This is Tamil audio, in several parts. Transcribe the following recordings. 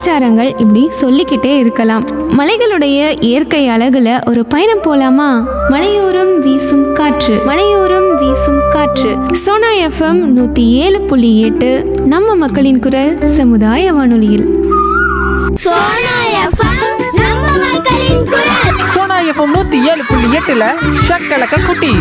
கலாச்சாரங்கள் இப்படி சொல்லிக்கிட்டே இருக்கலாம் மலைகளுடைய இயற்கை அழகுல ஒரு பயணம் போலாமா மலையோரம் வீசும் காற்று மலையோரம் வீசும் காற்று சோனா எஃப்எம் நூத்தி ஏழு புள்ளி எட்டு நம்ம மக்களின் குரல் சமுதாய வானொலியில் சோனா எஃப்எம் நம்ம மக்களின் குரல் சோனா எஃப்எம் நூத்தி ஏழு புள்ளி எட்டுல ஷக்கலக்க குட்டி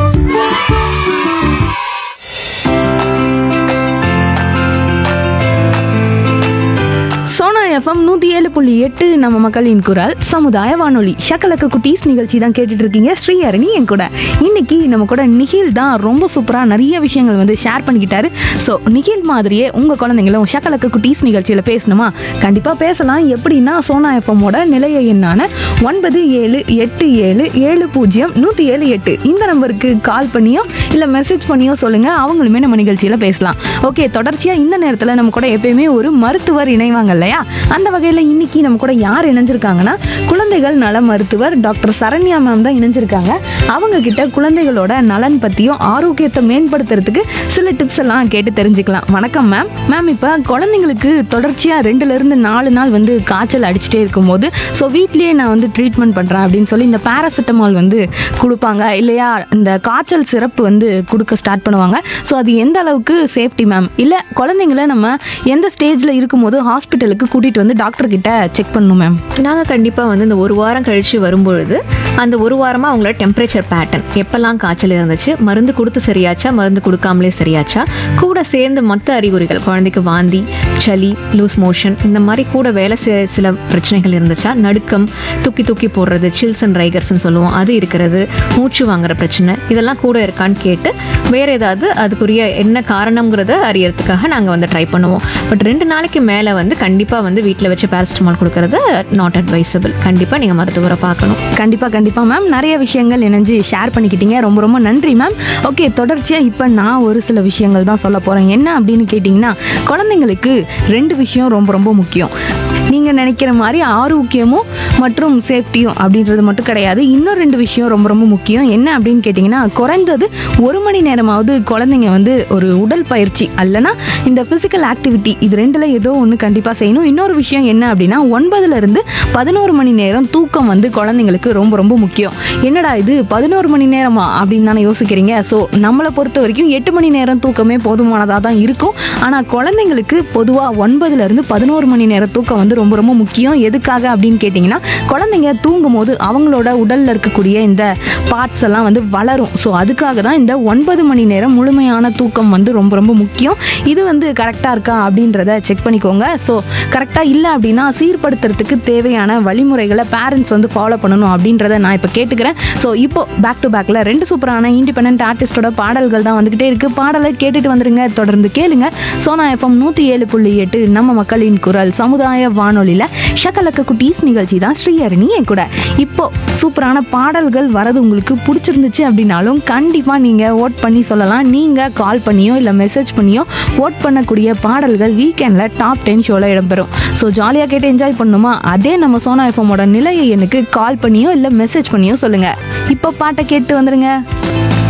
சோனா எஃப்எம் நூற்றி ஏழு புள்ளி எட்டு நம்ம மக்களின் குரல் சமுதாய வானொலி ஷக்கலக்க குட்டீஸ் நிகழ்ச்சி தான் கேட்டுட்டு இருக்கீங்க ஸ்ரீஹரணி என் கூட இன்னைக்கு நம்ம கூட நிகில் தான் ரொம்ப சூப்பராக நிறைய விஷயங்கள் வந்து ஷேர் பண்ணிக்கிட்டாரு ஸோ நிகில் மாதிரியே உங்கள் குழந்தைங்களும் ஷக்கலக்க குட்டீஸ் நிகழ்ச்சியில் பேசணுமா கண்டிப்பாக பேசலாம் எப்படின்னா சோனா எஃப்எம்மோட நிலைய எண்ணான ஒன்பது ஏழு எட்டு ஏழு ஏழு பூஜ்ஜியம் நூற்றி ஏழு எட்டு இந்த நம்பருக்கு கால் பண்ணியோ இல்லை மெசேஜ் பண்ணியோ சொல்லுங்கள் அவங்களுமே நம்ம நிகழ்ச்சியில் பேசலாம் ஓகே தொடர்ச்சியாக இந்த நேரத்தில் நம்ம கூட எப்பயுமே ஒரு மருத்துவர் இணைவாங்க இல்லையா அந்த வகையில் இன்னைக்கு நம்ம கூட யார் இணைஞ்சிருக்காங்கன்னா குழந்தைகள் நல மருத்துவர் டாக்டர் சரண்யா மேம் தான் இணைஞ்சிருக்காங்க அவங்க கிட்ட குழந்தைகளோட நலன் பற்றியும் ஆரோக்கியத்தை மேம்படுத்துறதுக்கு சில டிப்ஸ் எல்லாம் கேட்டு தெரிஞ்சுக்கலாம் வணக்கம் மேம் மேம் இப்போ குழந்தைங்களுக்கு தொடர்ச்சியாக ரெண்டுலேருந்து நாலு நாள் வந்து காய்ச்சல் அடிச்சுட்டே இருக்கும்போது ஸோ வீட்லேயே நான் வந்து ட்ரீட்மெண்ட் பண்ணுறேன் அப்படின்னு சொல்லி இந்த பேராசிட்டமால் வந்து கொடுப்பாங்க இல்லையா இந்த காய்ச்சல் சிறப்பு வந்து கொடுக்க ஸ்டார்ட் பண்ணுவாங்க ஸோ அது எந்த அளவுக்கு சேஃப்டி மேம் இல்லை குழந்தைங்கள நம்ம எந்த ஸ்டேஜில் இருக்கும்போது ஹாஸ்பிட்டலுக்கு கூட்டிகிட்டு வந்து டாக்டர் கிட்ட செக் பண்ணணும் மேம் நாங்கள் கண்டிப்பாக வந்து இந்த ஒரு வாரம் கழித்து வரும்பொழுது அந்த ஒரு வாரமாக அவங்களோட டெம்பரேச்சர் பேட்டர்ன் எப்போல்லாம் காய்ச்சல் இருந்துச்சு மருந்து கொடுத்து சரியாச்சா மருந்து கொடுக்காமலே சரியாச்சா கூட சேர்ந்து மற்ற அறிகுறிகள் குழந்தைக்கு வாந்தி சளி லூஸ் மோஷன் இந்த மாதிரி கூட வேலை செய்ய சில பிரச்சனைகள் இருந்துச்சா நடுக்கம் தூக்கி தூக்கி போடுறது சில்ஸ் அண்ட் ரைகர்ஸ்னு சொல்லுவோம் அது இருக்கிறது மூச்சு வாங்குற பிரச்சனை இதெல்லாம் கூட இருக்கான்னு கேட்டு வேறு ஏதாவது அதுக்குரிய என்ன காரணங்கிறத அறியறதுக்காக நாங்கள் வந்து ட்ரை பண்ணுவோம் பட் ரெண்டு நாளைக்கு மேலே வந்து கண்டிப்பாக வந்து வீட்டில் வச்சு பேரசிட்டமால் கொடுக்கறது நாட் அட்வைசபிள் கண்டிப்பாக நீங்கள் மருத்துவரை பார்க்கணும் கண்டிப்பாக கண்டிப்பாக மேம் நிறைய விஷயங்கள் இணைஞ்சு ஷேர் பண்ணிக்கிட்டீங்க ரொம்ப ரொம்ப நன்றி மேம் ஓகே தொடர்ச்சியாக இப்போ நான் ஒரு சில விஷயங்கள் தான் சொல்ல போகிறேன் என்ன அப்படின்னு கேட்டிங்கன்னா குழந்தைங்களுக்கு ரெண்டு விஷயம் ரொம்ப ரொம்ப முக்கியம் நீங்கள் நினைக்கிற மாதிரி ஆரோக்கியமும் மற்றும் சேஃப்டியும் அப்படின்றது மட்டும் கிடையாது இன்னும் ரெண்டு விஷயம் ரொம்ப ரொம்ப முக்கியம் என்ன அப்படின்னு கேட்டிங்கன்னா குறைந்தது ஒரு மணி நேரமாவது குழந்தைங்க வந்து ஒரு உடல் பயிற்சி அல்லனா இந்த ஃபிசிக்கல் ஆக்டிவிட்டி இது ரெண்டில் ஏதோ ஒன்று கண்டிப்பாக செய்யணும் இன்னொரு விஷயம் என்ன அப்படின்னா ஒன்பதுல இருந்து பதினோரு மணி நேரம் தூக்கம் வந்து குழந்தைங்களுக்கு ரொம்ப ரொம்ப முக்கியம் என்னடா இது பதினோரு மணி நேரமா அப்படின்னு தானே யோசிக்கிறீங்க ஸோ நம்மளை பொறுத்த வரைக்கும் எட்டு மணி நேரம் தூக்கமே போதுமானதாக தான் இருக்கும் ஆனால் குழந்தைங்களுக்கு பொதுவாக ஒன்பதுல இருந்து பதினோரு மணி நேரம் தூக்கம் வந்து ரொம்ப ரொம்ப முக்கியம் எதுக்காக அப்படின்னு கேட்டிங்கன்னா குழந்தைங்க தூங்கும் போது அவங்களோட உடலில் இருக்கக்கூடிய இந்த பார்ட்ஸ் எல்லாம் வந்து வளரும் ஸோ அதுக்காக தான் இந்த ஒன்பது மணி நேரம் முழுமையான தூக்கம் வந்து ரொம்ப ரொம்ப முக்கியம் இது வந்து கரெக்டாக இருக்கா அப்படின்றத செக் பண்ணிக்கோங்க ஸோ கரெக்டாக இல்லை அப்படின்னா சீர்படுத்துறதுக்கு தேவையான வழிமுறைகளை பேரண்ட்ஸ் வந்து ஃபாலோ பண்ணணும் அப்படின்றத நான் இப்போ கேட்டுக்கிறேன் ஸோ இப்போ பேக் டு பேக்கில் ரெண்டு சூப்பரான இண்டிபெண்ட் ஆர்டிஸ்டோட பாடல்கள் தான் வந்துக்கிட்டே இருக்கு பாடலை கேட்டுட்டு வந்துருங்க தொடர்ந்து கேளுங்க சோனா எஃப்எம் நூற்றி ஏழு புள்ளி எட்டு நம்ம மக்களின் குரல் சமுதாய வானொலியில் ஷக்கலக்க குட்டீஸ் நிகழ்ச்சி தான் ஸ்ரீஹரணி என் கூட இப்போ சூப்பரான பாடல்கள் வரது உங்களுக்கு பிடிச்சிருந்துச்சு அப்படின்னாலும் கண்டிப்பாக நீங்கள் ஓட் பண்ணி சொல்லலாம் நீங்கள் கால் பண்ணியோ இல்லை மெசேஜ் பண்ணியோ ஓட் பண்ணக்கூடிய பாடல்கள் வீக்கெண்டில் டாப் டென் ஷோவில் இடம்பெறும் ஸோ ஜாலியாக கேட்டு என்ஜாய் பண்ணணுமா அதே நம்ம சோனா எஃப்எம்மோட நிலையை எனக்கு கால் பண்ணியோ இல்லை மெசேஜ் பண்ணியோ சொல்லுங்கள் இப்போ பாட்டை கேட்டு வந்துருங்க